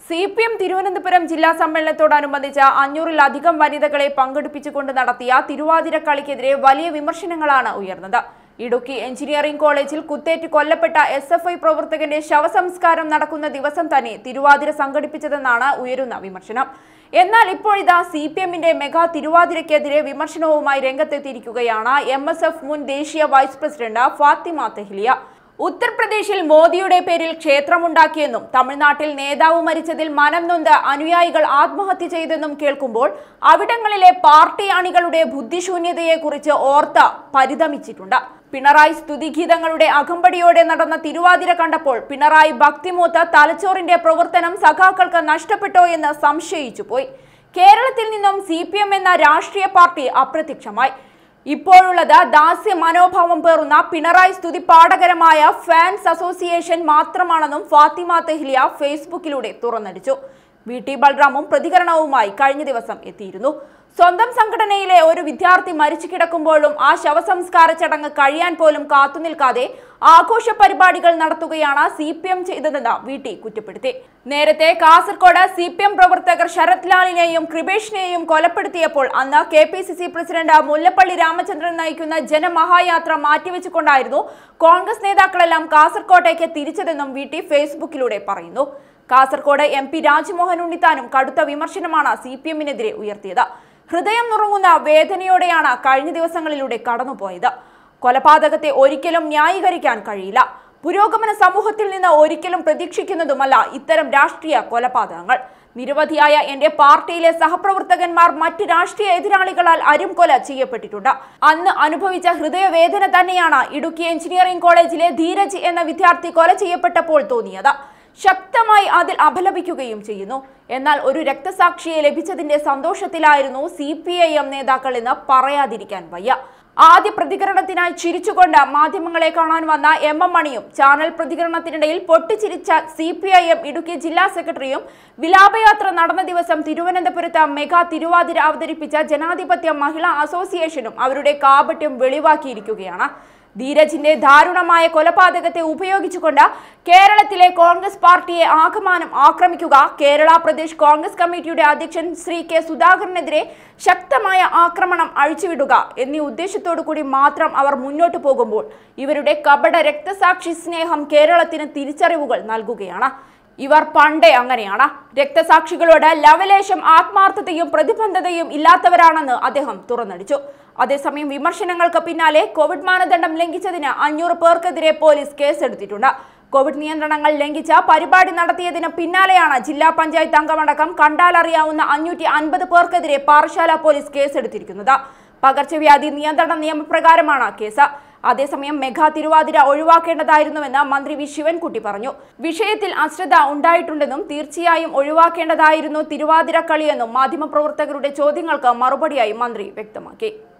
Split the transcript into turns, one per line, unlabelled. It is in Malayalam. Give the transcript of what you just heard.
സി പി എം തിരുവനന്തപുരം ജില്ലാ സമ്മേളനത്തോടനുബന്ധിച്ച് അഞ്ഞൂറിലധികം വനിതകളെ പങ്കെടുപ്പിച്ചുകൊണ്ട് നടത്തിയ തിരുവാതിര കളിക്കെതിരെ വലിയ വിമർശനങ്ങളാണ് ഉയർന്നത് ഇടുക്കി എഞ്ചിനീയറിംഗ് കോളേജിൽ കുത്തേറ്റ് കൊല്ലപ്പെട്ട എസ് എഫ് ഐ പ്രവർത്തകന്റെ ശവസംസ്കാരം നടക്കുന്ന ദിവസം തന്നെ തിരുവാതിര സംഘടിപ്പിച്ചതെന്നാണ് ഉയരുന്ന വിമർശനം എന്നാൽ ഇപ്പോഴിതാ സി പി എമ്മിന്റെ മെഗാ തിരുവാതിരയ്ക്കെതിരെ വിമർശനവുമായി രംഗത്തെത്തിയിരിക്കുകയാണ് എം എസ് എഫ് മുൻ ദേശീയ വൈസ് പ്രസിഡന്റ് ഫാത്തിമ തെഹ്ലിയ ഉത്തർപ്രദേശിൽ മോദിയുടെ പേരിൽ ക്ഷേത്രമുണ്ടാക്കിയെന്നും തമിഴ്നാട്ടിൽ നേതാവ് മരിച്ചതിൽ മനം നൊന്ത് അനുയായികൾ ആത്മഹത്യ ചെയ്തെന്നും കേൾക്കുമ്പോൾ അവിടങ്ങളിലെ പാർട്ടി അണികളുടെ ബുദ്ധിശൂന്യതയെക്കുറിച്ച് ഓർത്ത് പരിതമിച്ചിട്ടുണ്ട് പിണറായി സ്തുതിഗീതങ്ങളുടെ അകമ്പടിയോടെ നടന്ന തിരുവാതിര കണ്ടപ്പോൾ പിണറായി ഭക്തിമൂത്ത് തലച്ചോറിന്റെ പ്രവർത്തനം സഖാക്കൾക്ക് നഷ്ടപ്പെട്ടോ എന്ന് സംശയിച്ചു പോയി കേരളത്തിൽ നിന്നും സി എന്ന രാഷ്ട്രീയ പാർട്ടി അപ്രത്യക്ഷമായി ഇപ്പോഴുള്ളത് ദാസ്യ മനോഭാവം പേറുന്ന പിണറായി സ്തുതി പാഠകരമായ ഫാൻസ് അസോസിയേഷൻ മാത്രമാണെന്നും ഫാത്തിമ തെഹ്ലിയ ഫേസ്ബുക്കിലൂടെ തുറന്നടിച്ചു വി ടി ബൽറാമും പ്രതികരണവുമായി കഴിഞ്ഞ ദിവസം എത്തിയിരുന്നു സ്വന്തം സംഘടനയിലെ ഒരു വിദ്യാർത്ഥി മരിച്ചു കിടക്കുമ്പോഴും ആ ശവസംസ്കാര ചടങ്ങ് കഴിയാൻ പോലും കാത്തുനിൽക്കാതെ ആഘോഷ പരിപാടികൾ നടത്തുകയാണ് സി പി എം ചെയ്തതെന്ന് വി ടി കുറ്റപ്പെടുത്തി നേരത്തെ കാസർകോട് സി പി എം പ്രവർത്തകർ ശരത് ലാലിനെയും കൃപേഷിനെയും കൊലപ്പെടുത്തിയപ്പോൾ അന്ന് K P C C president Mullappally Ramachandran നയിക്കുന്ന ജനമഹായാത്ര മാറ്റിവെച്ചുകൊണ്ടായിരുന്നു കോൺഗ്രസ് നേതാക്കളെല്ലാം കാസർകോട്ടേക്ക് തിരിച്ചതെന്നും വി ടി ഫേസ്ബുക്കിലൂടെ പറയുന്നു കാസർകോട് എം പി രാജ്മോഹൻ ഉണ്ണിത്താനും കടുത്ത വിമർശനമാണ് സി പി എമ്മിനെതിരെ ഉയർത്തിയത് ഹൃദയം നുറുങ്ങുന്ന വേദനയോടെയാണ് കഴിഞ്ഞ ദിവസങ്ങളിലൂടെ കടന്നുപോയത് കൊലപാതകത്തെ ഒരിക്കലും ന്യായീകരിക്കാൻ കഴിയില്ല പുരോഗമന സമൂഹത്തിൽ നിന്ന് ഒരിക്കലും പ്രതീക്ഷിക്കുന്നതുമല്ല ഇത്തരം രാഷ്ട്രീയ കൊലപാതകങ്ങൾ നിരവധിയായ എന്റെ പാർട്ടിയിലെ സഹപ്രവർത്തകന്മാർ മറ്റ് രാഷ്ട്രീയ എതിരാളികളാൽ അരുംകൊല ചെയ്യപ്പെട്ടിട്ടുണ്ട് അന്ന് അനുഭവിച്ച ഹൃദയവേദന തന്നെയാണ് ഇടുക്കി എഞ്ചിനീയറിംഗ് കോളേജിലെ ധീരജ് എന്ന വിദ്യാർത്ഥി കൊല ചെയ്യപ്പെട്ടപ്പോൾ തോന്നിയത് ശക്തമായി അതിൽ അപലപിക്കുകയും ചെയ്യുന്നു എന്നാൽ ഒരു രക്തസാക്ഷിയെ ലഭിച്ചതിന്റെ സന്തോഷത്തിലായിരുന്നു സി പി ഐ എം നേതാക്കൾ എന്ന് പറയാതിരിക്കാൻ വയ്യ ആദ്യ പ്രതികരണത്തിനായി ചിരിച്ചുകൊണ്ട് മാധ്യമങ്ങളെ കാണാൻ വന്ന എം എം മണിയും ചാനൽ പ്രതികരണത്തിനിടയിൽ പൊട്ടിച്ചിരിച്ച C P I M Idukki ജില്ലാ സെക്രട്ടറിയും വിലാപയാത്ര നടന്ന ദിവസം തിരുവനന്തപുരത്ത് മെഗാ തിരുവാതിര അവതരിപ്പിച്ച ജനാധിപത്യ മഹിളാ അസോസിയേഷനും അവരുടെ കാപട്യം വെളിവാക്കിയിരിക്കുകയാണ് ധീരജിന്റെ ദാരുണമായ കൊലപാതകത്തെ ഉപയോഗിച്ചുകൊണ്ട് കേരളത്തിലെ കോൺഗ്രസ് പാർട്ടിയെ ആകമാനം ആക്രമിക്കുക കേരള പ്രദേശ് കോൺഗ്രസ് കമ്മിറ്റിയുടെ അധ്യക്ഷൻ ശ്രീ കെ സുധാകരനെതിരെ ശക്തമായ ആക്രമണം അഴിച്ചുവിടുക എന്നീ ഉദ്ദേശത്തോടു കൂടി മാത്രം അവർ മുന്നോട്ട് പോകുമ്പോൾ ഇവരുടെ കപട രക്തസാക്ഷി സ്നേഹം കേരളത്തിന് തിരിച്ചറിവുകൾ നൽകുകയാണ് ഇവർ പണ്ടേ അങ്ങനെയാണ് രക്തസാക്ഷികളോട് ലവലേശം ആത്മാർത്ഥതയും പ്രതിബദ്ധതയും ഇല്ലാത്തവരാണെന്ന് അദ്ദേഹം തുറന്നടിച്ചു അതേസമയം വിമർശനങ്ങൾക്ക് പിന്നാലെ കോവിഡ് മാനദണ്ഡം ലംഘിച്ചതിന് അഞ്ഞൂറ് പേർക്കെതിരെ പോലീസ് കേസെടുത്തിട്ടുണ്ട് കോവിഡ് നിയന്ത്രണങ്ങൾ ലംഘിച്ച പരിപാടി നടത്തിയതിന് പിന്നാലെയാണ് ജില്ലാ പഞ്ചായത്ത് അംഗമടക്കം കണ്ടാലറിയാവുന്ന അഞ്ഞൂറ്റി അൻപത് പേർക്കെതിരെ പാറശാല പോലീസ് കേസെടുത്തിരിക്കുന്നത് പകർച്ചവ്യാധി നിയന്ത്രണ നിയമപ്രകാരമാണ് കേസ് അതേസമയം മെഗാ തിരുവാതിര ഒഴിവാക്കേണ്ടതായിരുന്നുവെന്ന് മന്ത്രി വി ശിവൻകുട്ടി പറഞ്ഞു വിഷയത്തിൽ അശ്രദ്ധ ഉണ്ടായിട്ടുണ്ടെന്നും തീർച്ചയായും ഒഴിവാക്കേണ്ടതായിരുന്നു തിരുവാതിര കളിയെന്നും മാധ്യമപ്രവർത്തകരുടെ ചോദ്യങ്ങൾക്ക് മറുപടിയായി മന്ത്രി വ്യക്തമാക്കി